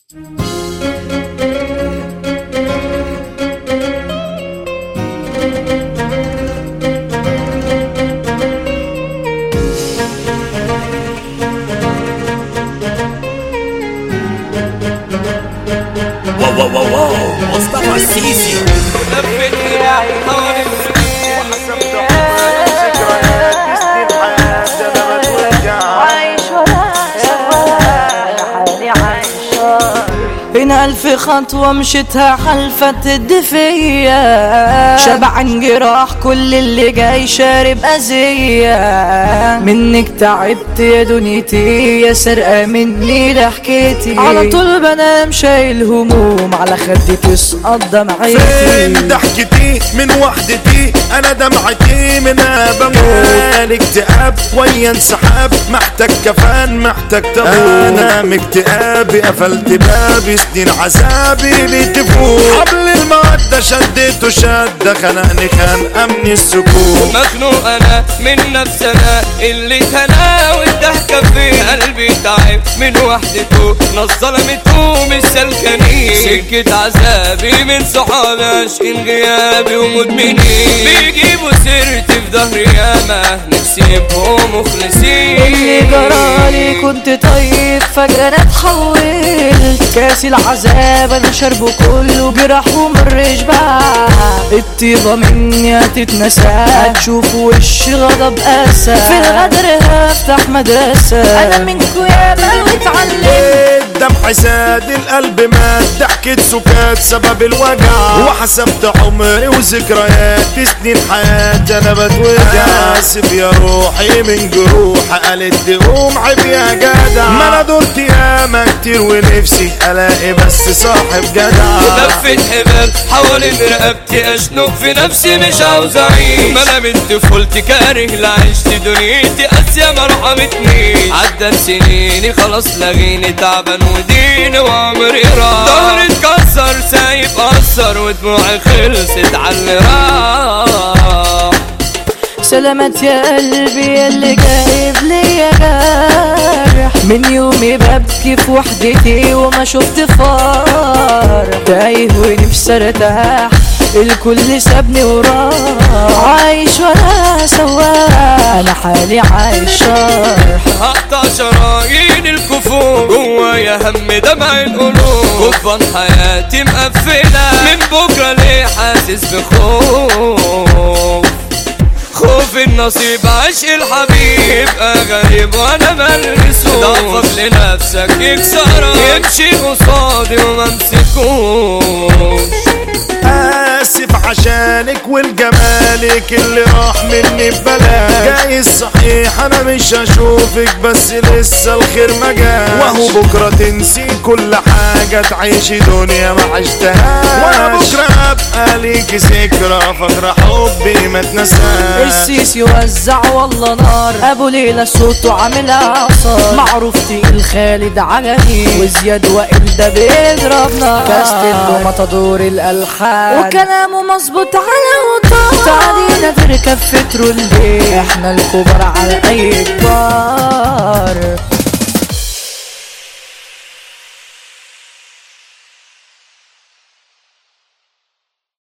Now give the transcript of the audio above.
واو واو واو واو مصطفى السيسي لفت حوالي عايش ولا حالي عايشة هنا ألف خطوة مشيتها حلفت الدفية شبعان جراح كل اللي جاي شارب أذية منك تعبت يا دنيتي يا سرقة مني ضحكتي على طول بنام شايل هموم على خدي تسقط دمعتي فين ضحكتي من وحدتي انا دمعتي منها بموت اكتئاب ويا انسحاب محتاج كفان محتاج تابوت انا مكتئابي قفلت بابي سنين عذابي بتفوت حبل المودة شدته شدة خنقني خنقة السكوت مخنوق انا من نفسي انا اللي تنا والضحكة في قلبي تعب من وحدته ناس ظلمته مش سلكانين سكة عذابي من صحابي عاشقين غيابي ومدمنين بيجيبوا سيرتي في ظهري ياما نفسي يبقوا اللي مخلصين جرالي كنت طيب فجأة انا اتحولت كاس العذاب انا شربه كله جراح ومرش بقى الطيبة مني هتتنسى هتشوف وش غضب اسى في الغدر هفتح مدرسة انا منكو يا ما واتعلمت الدمع زاد القلب مات ضحكة سكات سبب الوجع وحسبت عمري وذكرياتي سنين حياتي انا بتوجع اسف يا روحي من جروح قالت قوم عيب يا جدع ما انا دورت ياما كتير ونفسي الاقي بس صاحب جدع لفت حبال حوالين رقبتي اشنق في نفسي مش عاوز اعيش ما انا من طفولتي كاره لعشت دنيتي قاسية ما رحمتنيش عدت سنيني خلاص لغيني تعبان وديني وعمري راح ظهري اتكسر سايب اثر ودموعي خلصت على اللي راح سلامات يا قلبي يا اللي جايب ليا جارح من يومي ببكي في وحدتي وما شفت فرح تايه ونفسي ارتاح الكل سابني وراه عايش ولا سواح انا حالي عايش شرح هقطع شرايين الكفور جوايا هم دمع القلوب كفن حياتي مقفلة من بكرة ليه حاسس بخوف خوف النصيب عشق الحبيب يبقى غريب وانا ملمسوش ضعفك لنفسك يكسرك يمشي قصادي وما امسكوش اسف عشانك والجمالك اللي راح مني ببلاش جاي صحيح انا مش هشوفك بس لسه الخير ما جاش وهو بكره تنسي كل حاجه تعيشي دنيا ما عشتهاش وانا بكره ابقى ليكي ذكرى فاكره حبي ما اتنساش السيسي وزع والله نار ابو ليلى صوته عامل اعصار معروف تقيل خالد عجمي وزياد وائل ده بيضرب نار كاستيل ومطادور الالحان وكلامه مظبوط على وطار تعالينا تركب في ترول احنا الكبار على اي كبار